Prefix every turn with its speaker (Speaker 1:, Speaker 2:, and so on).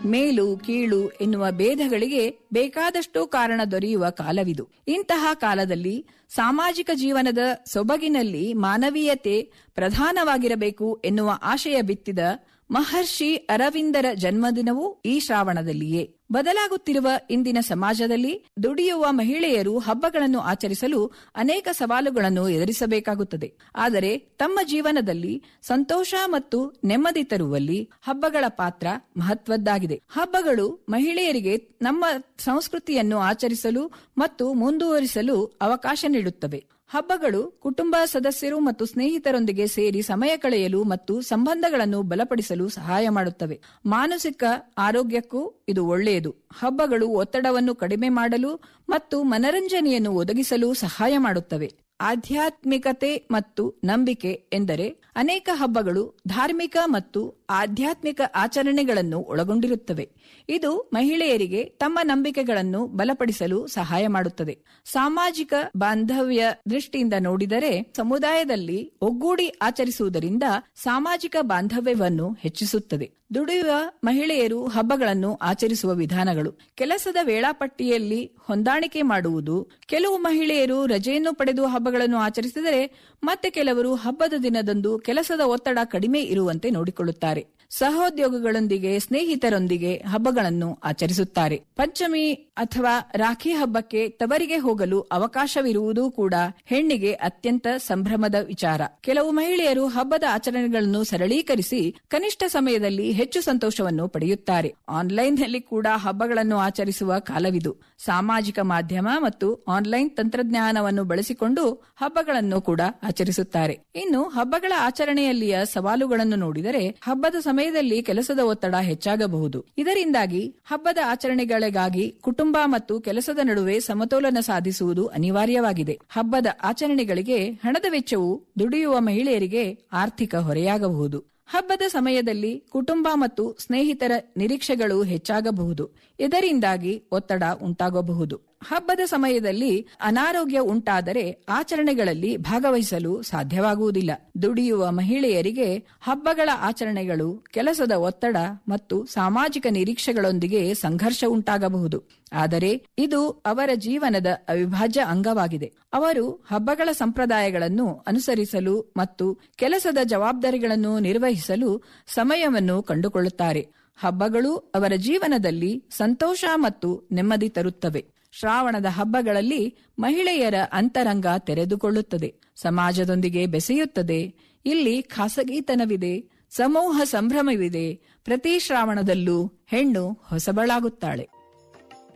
Speaker 1: ಮೇಲು ಕೀಳು ಎನ್ನುವ ಭೇದಗಳಿಗೆ ಬೇಕಾದಷ್ಟು ಕಾರಣ ದೊರೆಯುವ ಕಾಲವಿದು ಇಂತಹ ಕಾಲದಲ್ಲಿ ಸಾಮಾಜಿಕ ಜೀವನದ ಸೊಬಗಿನಲ್ಲಿ ಮಾನವೀಯತೆ ಪ್ರಧಾನವಾಗಿರಬೇಕು ಎನ್ನುವ ಆಶಯ ಬಿತ್ತಿದ ಮಹರ್ಷಿ ಅರವಿಂದರ ಜನ್ಮದಿನವೂ ಈ ಶ್ರಾವಣದಲ್ಲಿಯೇ ಬದಲಾಗುತ್ತಿರುವ ಇಂದಿನ ಸಮಾಜದಲ್ಲಿ ದುಡಿಯುವ ಮಹಿಳೆಯರು ಹಬ್ಬಗಳನ್ನು ಆಚರಿಸಲು ಅನೇಕ ಸವಾಲುಗಳನ್ನು ಎದುರಿಸಬೇಕಾಗುತ್ತದೆ ಆದರೆ ತಮ್ಮ ಜೀವನದಲ್ಲಿ ಸಂತೋಷ ಮತ್ತು ನೆಮ್ಮದಿ ತರುವಲ್ಲಿ ಹಬ್ಬಗಳ ಪಾತ್ರ ಮಹತ್ವದ್ದಾಗಿದೆ ಹಬ್ಬಗಳು ಮಹಿಳೆಯರಿಗೆ ನಮ್ಮ ಸಂಸ್ಕೃತಿಯನ್ನು ಆಚರಿಸಲು ಮತ್ತು ಮುಂದುವರಿಸಲು ಅವಕಾಶ ನೀಡುತ್ತವೆ ಹಬ್ಬಗಳು ಕುಟುಂಬ ಸದಸ್ಯರು ಮತ್ತು ಸ್ನೇಹಿತರೊಂದಿಗೆ ಸೇರಿ ಸಮಯ ಕಳೆಯಲು ಮತ್ತು ಸಂಬಂಧಗಳನ್ನು ಬಲಪಡಿಸಲು ಸಹಾಯ ಮಾಡುತ್ತವೆ ಮಾನಸಿಕ ಆರೋಗ್ಯಕ್ಕೂ ಇದು ಒಳ್ಳೆಯದು ಹಬ್ಬಗಳು ಒತ್ತಡವನ್ನು ಕಡಿಮೆ ಮಾಡಲು ಮತ್ತು ಮನರಂಜನೆಯನ್ನು ಒದಗಿಸಲು ಸಹಾಯ ಮಾಡುತ್ತವೆ ಆಧ್ಯಾತ್ಮಿಕತೆ ಮತ್ತು ನಂಬಿಕೆ ಎಂದರೆ ಅನೇಕ ಹಬ್ಬಗಳು ಧಾರ್ಮಿಕ ಮತ್ತು ಆಧ್ಯಾತ್ಮಿಕ ಆಚರಣೆಗಳನ್ನು ಒಳಗೊಂಡಿರುತ್ತವೆ ಇದು ಮಹಿಳೆಯರಿಗೆ ತಮ್ಮ ನಂಬಿಕೆಗಳನ್ನು ಬಲಪಡಿಸಲು ಸಹಾಯ ಮಾಡುತ್ತದೆ ಸಾಮಾಜಿಕ ಬಾಂಧವ್ಯ ದೃಷ್ಟಿಯಿಂದ ನೋಡಿದರೆ ಸಮುದಾಯದಲ್ಲಿ ಒಗ್ಗೂಡಿ ಆಚರಿಸುವುದರಿಂದ ಸಾಮಾಜಿಕ ಬಾಂಧವ್ಯವನ್ನು ಹೆಚ್ಚಿಸುತ್ತದೆ ದುಡಿಯುವ ಮಹಿಳೆಯರು ಹಬ್ಬಗಳನ್ನು ಆಚರಿಸುವ ವಿಧಾನಗಳು ಕೆಲಸದ ವೇಳಾಪಟ್ಟಿಯಲ್ಲಿ ಹೊಂದಾಣಿಕೆ ಮಾಡುವುದು ಕೆಲವು ಮಹಿಳೆಯರು ರಜೆಯನ್ನು ಪಡೆದು ಹಬ್ಬಗಳನ್ನು ಆಚರಿಸಿದರೆ ಮತ್ತೆ ಕೆಲವರು ಹಬ್ಬದ ದಿನದಂದು ಕೆಲಸದ ಒತ್ತಡ ಕಡಿಮೆ ಇರುವಂತೆ ನೋಡಿಕೊಳ್ಳುತ್ತಾರೆ ಸಹೋದ್ಯೋಗಿಗಳೊಂದಿಗೆ ಸ್ನೇಹಿತರೊಂದಿಗೆ ಹಬ್ಬಗಳನ್ನು ಆಚರಿಸುತ್ತಾರೆ ಪಂಚಮಿ ಅಥವಾ ರಾಖಿ ಹಬ್ಬಕ್ಕೆ ತವರಿಗೆ ಹೋಗಲು ಅವಕಾಶವಿರುವುದೂ ಕೂಡ ಹೆಣ್ಣಿಗೆ ಅತ್ಯಂತ ಸಂಭ್ರಮದ ವಿಚಾರ ಕೆಲವು ಮಹಿಳೆಯರು ಹಬ್ಬದ ಆಚರಣೆಗಳನ್ನು ಸರಳೀಕರಿಸಿ ಕನಿಷ್ಠ ಸಮಯದಲ್ಲಿ ಹೆಚ್ಚು ಸಂತೋಷವನ್ನು ಪಡೆಯುತ್ತಾರೆ ಆನ್ಲೈನ್ನಲ್ಲಿ ಕೂಡ ಹಬ್ಬಗಳನ್ನು ಆಚರಿಸುವ ಕಾಲವಿದು ಸಾಮಾಜಿಕ ಮಾಧ್ಯಮ ಮತ್ತು ಆನ್ಲೈನ್ ತಂತ್ರಜ್ಞಾನವನ್ನು ಬಳಸಿಕೊಂಡು ಹಬ್ಬಗಳನ್ನು ಕೂಡ ಆಚರಿಸುತ್ತಾರೆ ಇನ್ನು ಹಬ್ಬಗಳ ಆಚರಣೆಯಲ್ಲಿಯ ಸವಾಲುಗಳನ್ನು ನೋಡಿದರೆ ಹಬ್ಬದ ಸಮಯದಲ್ಲಿ ಕೆಲಸದ ಒತ್ತಡ ಹೆಚ್ಚಾಗಬಹುದು ಇದರಿಂದಾಗಿ ಹಬ್ಬದ ಆಚರಣೆಗಳಿಗಾಗಿ ಕುಟುಂಬ ಮತ್ತು ಕೆಲಸದ ನಡುವೆ ಸಮತೋಲನ ಸಾಧಿಸುವುದು ಅನಿವಾರ್ಯವಾಗಿದೆ ಹಬ್ಬದ ಆಚರಣೆಗಳಿಗೆ ಹಣದ ವೆಚ್ಚವು ದುಡಿಯುವ ಮಹಿಳೆಯರಿಗೆ ಆರ್ಥಿಕ ಹೊರೆಯಾಗಬಹುದು ಹಬ್ಬದ ಸಮಯದಲ್ಲಿ ಕುಟುಂಬ ಮತ್ತು ಸ್ನೇಹಿತರ ನಿರೀಕ್ಷೆಗಳು ಹೆಚ್ಚಾಗಬಹುದು ಇದರಿಂದಾಗಿ ಒತ್ತಡ ಉಂಟಾಗಬಹುದು ಹಬ್ಬದ ಸಮಯದಲ್ಲಿ ಅನಾರೋಗ್ಯ ಉಂಟಾದರೆ ಆಚರಣೆಗಳಲ್ಲಿ ಭಾಗವಹಿಸಲು ಸಾಧ್ಯವಾಗುವುದಿಲ್ಲ ದುಡಿಯುವ ಮಹಿಳೆಯರಿಗೆ ಹಬ್ಬಗಳ ಆಚರಣೆಗಳು ಕೆಲಸದ ಒತ್ತಡ ಮತ್ತು ಸಾಮಾಜಿಕ ನಿರೀಕ್ಷೆಗಳೊಂದಿಗೆ ಸಂಘರ್ಷ ಉಂಟಾಗಬಹುದು ಆದರೆ ಇದು ಅವರ ಜೀವನದ ಅವಿಭಾಜ್ಯ ಅಂಗವಾಗಿದೆ ಅವರು ಹಬ್ಬಗಳ ಸಂಪ್ರದಾಯಗಳನ್ನು ಅನುಸರಿಸಲು ಮತ್ತು ಕೆಲಸದ ಜವಾಬ್ದಾರಿಗಳನ್ನು ನಿರ್ವಹಿಸಲು ಸಮಯವನ್ನು ಕಂಡುಕೊಳ್ಳುತ್ತಾರೆ ಹಬ್ಬಗಳು ಅವರ ಜೀವನದಲ್ಲಿ ಸಂತೋಷ ಮತ್ತು ನೆಮ್ಮದಿ ತರುತ್ತವೆ ಶ್ರಾವಣದ ಹಬ್ಬಗಳಲ್ಲಿ ಮಹಿಳೆಯರ ಅಂತರಂಗ ತೆರೆದುಕೊಳ್ಳುತ್ತದೆ ಸಮಾಜದೊಂದಿಗೆ ಬೆಸೆಯುತ್ತದೆ ಇಲ್ಲಿ ಖಾಸಗಿತನವಿದೆ ಸಮೂಹ ಸಂಭ್ರಮವಿದೆ ಪ್ರತಿ ಶ್ರಾವಣದಲ್ಲೂ ಹೆಣ್ಣು ಹೊಸಬಳಾಗುತ್ತಾಳೆ